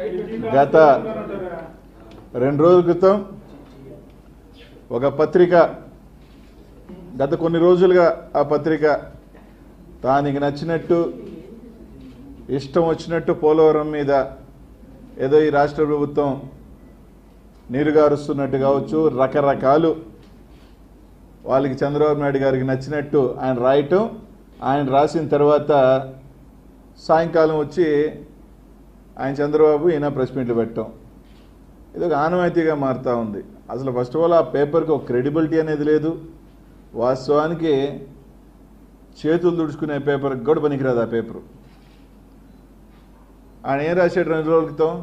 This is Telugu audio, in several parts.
గత రెండు రోజుల క్రితం ఒక పత్రిక గత కొన్ని రోజులుగా ఆ పత్రిక దానికి నచ్చినట్టు ఇష్టం వచ్చినట్టు పోలవరం మీద ఏదో ఈ రాష్ట్ర ప్రభుత్వం నీరుగారుస్తున్నట్టు కావచ్చు రకరకాలు వాళ్ళకి చంద్రబాబు నాయుడు గారికి నచ్చినట్టు ఆయన రాయటం ఆయన రాసిన తర్వాత సాయంకాలం వచ్చి ఆయన చంద్రబాబు ఈయన ప్రెస్ మీట్లు పెట్టడం ఇది ఒక ఆనవాయితీగా మారుతూ ఉంది అసలు ఫస్ట్ ఆఫ్ ఆల్ ఆ పేపర్కి ఒక క్రెడిబిలిటీ అనేది లేదు వాస్తవానికి చేతులు తుడుచుకునే పేపర్కి కూడా పనికిరాదు ఆ పేపరు ఆయన ఏం రాశాడు రెండు రోజుల క్రితం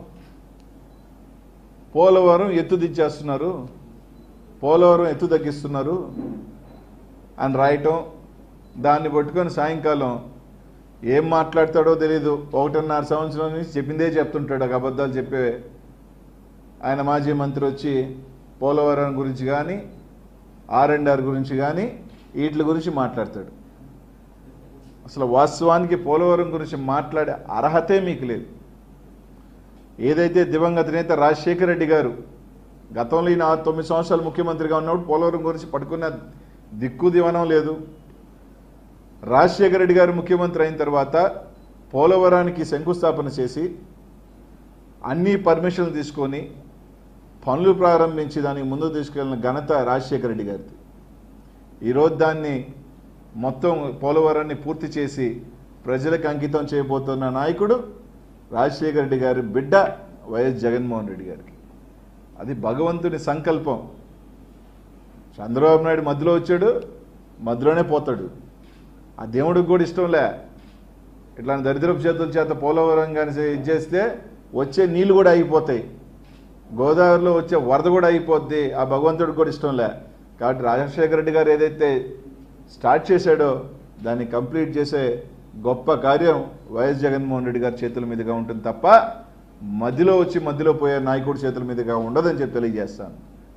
పోలవరం ఎత్తు దించేస్తున్నారు పోలవరం ఎత్తు తగ్గిస్తున్నారు అని రాయటం దాన్ని పట్టుకొని సాయంకాలం ఏం మాట్లాడతాడో తెలియదు ఒకటిన్నర సంవత్సరం నుంచి చెప్పిందే చెప్తుంటాడు ఒక అబద్ధాలు చెప్పే ఆయన మాజీ మంత్రి వచ్చి పోలవరం గురించి కానీ ఆర్ అండ్ ఆర్ గురించి కానీ వీటి గురించి మాట్లాడతాడు అసలు వాస్తవానికి పోలవరం గురించి మాట్లాడే అర్హతే మీకు లేదు ఏదైతే దివంగత నేత రాజశేఖర రెడ్డి గారు గతంలో ఈయన తొమ్మిది సంవత్సరాలు ముఖ్యమంత్రిగా ఉన్నప్పుడు పోలవరం గురించి పట్టుకున్న దిక్కు దివనం లేదు రాజశేఖర రెడ్డి గారు ముఖ్యమంత్రి అయిన తర్వాత పోలవరానికి శంకుస్థాపన చేసి అన్ని పర్మిషన్లు తీసుకొని పనులు ప్రారంభించి దానికి ముందు తీసుకెళ్లిన ఘనత రాజశేఖర రెడ్డి గారిది ఈరోజు దాన్ని మొత్తం పోలవరాన్ని పూర్తి చేసి ప్రజలకు అంకితం చేయబోతున్న నాయకుడు రాజశేఖర రెడ్డి గారి బిడ్డ వైఎస్ జగన్మోహన్ రెడ్డి గారికి అది భగవంతుని సంకల్పం చంద్రబాబు నాయుడు మధ్యలో వచ్చాడు మధ్యలోనే పోతాడు ఆ దేవుడికి కూడా ఇష్టంలే ఇట్లాంటి దరిద్రపు చేతుల చేత పోలవరం కానీ ఇది చేస్తే వచ్చే నీళ్లు కూడా అయిపోతాయి గోదావరిలో వచ్చే వరద కూడా అయిపోద్ది ఆ భగవంతుడికి కూడా ఇష్టంలే కాబట్టి రాజశేఖర రెడ్డి గారు ఏదైతే స్టార్ట్ చేశాడో దాన్ని కంప్లీట్ చేసే గొప్ప కార్యం వైఎస్ జగన్మోహన్ రెడ్డి గారి చేతుల మీదుగా ఉంటుంది తప్ప మధ్యలో వచ్చి మధ్యలో పోయే నాయకుడి చేతుల మీదుగా ఉండదని చెప్పి తెలియజేస్తాను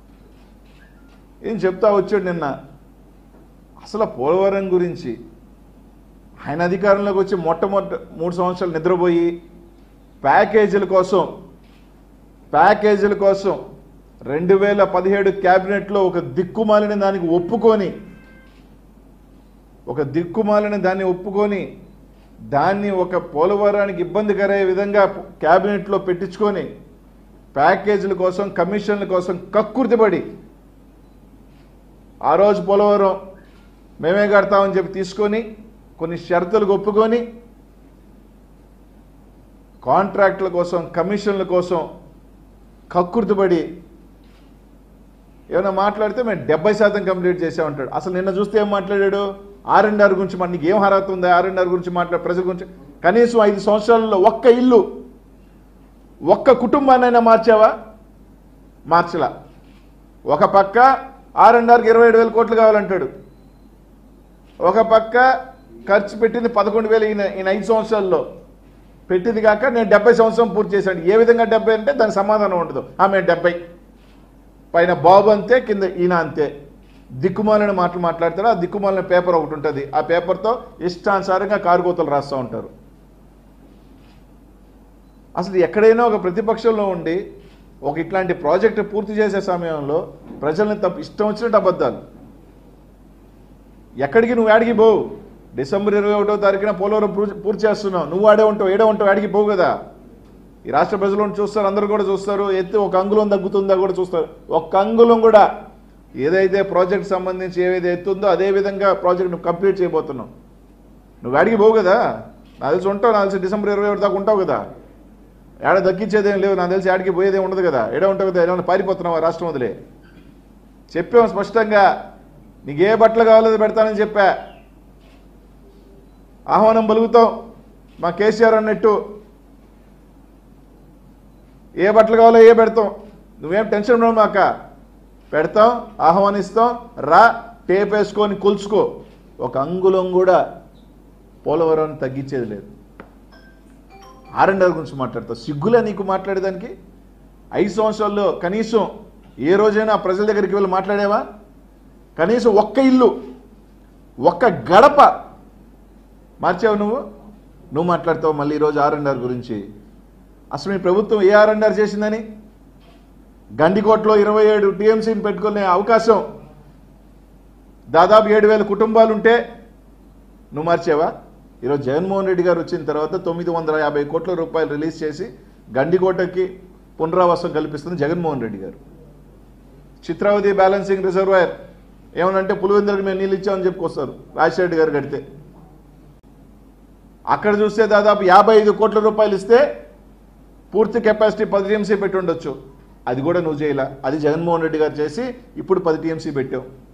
ఏం చెప్తా వచ్చాడు నిన్న అసలు పోలవరం గురించి ఆయన అధికారంలోకి వచ్చి మొట్టమొదటి మూడు సంవత్సరాలు నిద్రపోయి ప్యాకేజీల కోసం ప్యాకేజీల కోసం రెండు వేల పదిహేడు క్యాబినెట్లో ఒక దిక్కుమాలిన దానికి ఒప్పుకొని ఒక దిక్కుమాలిన దాన్ని ఒప్పుకొని దాన్ని ఒక పోలవరానికి ఇబ్బందికరయ్యే విధంగా క్యాబినెట్లో పెట్టించుకొని ప్యాకేజీల కోసం కమిషన్ల కోసం కక్కుర్తిపడి ఆ రోజు పోలవరం మేమే కడతామని చెప్పి తీసుకొని కొన్ని షరతులకు ఒప్పుకొని కాంట్రాక్టుల కోసం కమిషన్ల కోసం కక్కుర్తిపడి ఏమైనా మాట్లాడితే మేము డెబ్బై శాతం కంప్లీట్ చేసామంటాడు అసలు నిన్న చూస్తే ఏం మాట్లాడాడు ఆర్ అండ్ ఆర్ గురించి మనకి ఏం అర్హత ఉందా ఆర్ అండ్ ఆర్ గురించి మాట్లాడే ప్రజల గురించి కనీసం ఐదు సంవత్సరాలలో ఒక్క ఇల్లు ఒక్క కుటుంబాన్నైనా మార్చావా మార్చలా ఒక పక్క ఆర్ అండ్ ఆర్కి ఇరవై ఏడు వేల కోట్లు కావాలంటాడు ఒక పక్క ఖర్చు పెట్టింది పదకొండు వేలు ఈయన ఈయన ఐదు సంవత్సరాల్లో పెట్టింది కాక నేను డెబ్బై సంవత్సరం పూర్తి చేశాను ఏ విధంగా డెబ్బై అంటే దానికి సమాధానం ఉండదు ఆమె డెబ్బై పైన బాబు అంతే కింద ఈయన అంతే దిక్కుమాలిన మాటలు మాట్లాడతారు ఆ దిక్కుమాలిన పేపర్ ఒకటి ఉంటుంది ఆ పేపర్తో ఇష్టానుసారంగా కారుకోతలు రాస్తూ ఉంటారు అసలు ఎక్కడైనా ఒక ప్రతిపక్షంలో ఉండి ఒక ఇట్లాంటి ప్రాజెక్టు పూర్తి చేసే సమయంలో ప్రజల్ని తప్పు ఇష్టం వచ్చినట్టు అబద్ధాలు ఎక్కడికి నువ్వు ఆడికి పోవు డిసెంబర్ ఇరవై ఒకటో తారీఖున పోలవరం పూర్తి- పూర్తి చేస్తున్నావు నువ్వు ఆడే ఉంటావు ఏడే ఉంటావు ఆడికి పోవు కదా ఈ రాష్ట్ర ప్రజలను చూస్తారు అందరూ కూడా చూస్తారు ఎత్తి ఒక అంగుళం తగ్గుతుందా కూడా చూస్తారు ఒక్క అంగుళం కూడా ఏదైతే ప్రాజెక్ట్ సంబంధించి ఏదైతే ఎత్తుందో అదే విధంగా ప్రాజెక్ట్ నువ్వు కంప్లీట్ చేయబోతున్నావు నువ్వు ఆడికి పోవు కదా నాకు తెలిసి ఉంటావు నాకు తెలిసి డిసెంబర్ ఇరవై ఒకటి దాకా ఉంటావు కదా ఏడ దక్కించేదేం లేవు నాకు తెలిసి ఆడికి పోయేదేం ఉండదు కదా ఏడ ఉంటావు కదా ఏమైనా పారిపోతున్నావా రాష్ట్రం వదిలే చెప్పాము స్పష్టంగా నీకు ఏ బట్టలు కావాలో అది పెడతానని చెప్పా ఆహ్వానం పలుకుతాం మా కేసీఆర్ అన్నట్టు ఏ బట్టలు కావాలో ఏ పెడతాం నువ్వేం టెన్షన్ ఉండవు మాక పెడతాం ఆహ్వానిస్తాం రా టేప్ వేసుకొని కొలుచుకో ఒక అంగుళం కూడా పోలవరం తగ్గించేది లేదు ఆర్ఎండ్ఆర్ గురించి మాట్లాడతావు సిగ్గులే నీకు మాట్లాడేదానికి ఐదు సంవత్సరాల్లో కనీసం ఏ రోజైనా ప్రజల దగ్గరికి వెళ్ళి మాట్లాడేవా కనీసం ఒక్క ఇల్లు ఒక్క గడప మార్చావు నువ్వు నువ్వు మాట్లాడతావు మళ్ళీ ఈరోజు ఆర్ అండ్ ఆర్ గురించి అసలు మీ ప్రభుత్వం ఏ ఆర్ఎండ్ఆర్ చేసిందని గండికోటలో ఇరవై ఏడు టీఎంసీని పెట్టుకునే అవకాశం దాదాపు ఏడు వేల కుటుంబాలు ఉంటే నువ్వు మార్చావా ఈరోజు జగన్మోహన్ రెడ్డి గారు వచ్చిన తర్వాత తొమ్మిది వందల యాభై కోట్ల రూపాయలు రిలీజ్ చేసి గండికోటకి పునరావాసం కల్పిస్తుంది జగన్మోహన్ రెడ్డి గారు చిత్రావతి బ్యాలెన్సింగ్ రిజర్వాయర్ ఏమనంటే పులివెందులకు మేము నీళ్ళు ఇచ్చామని చెప్పుకొస్తారు రాజశేఖర్ గారు కడితే అక్కడ చూస్తే దాదాపు యాభై ఐదు కోట్ల రూపాయలు ఇస్తే పూర్తి కెపాసిటీ పది టీఎంసీ పెట్టి ఉండొచ్చు అది కూడా నువ్వు చేయలే అది జగన్మోహన్ రెడ్డి గారు చేసి ఇప్పుడు పది టీఎంసీ పెట్టావు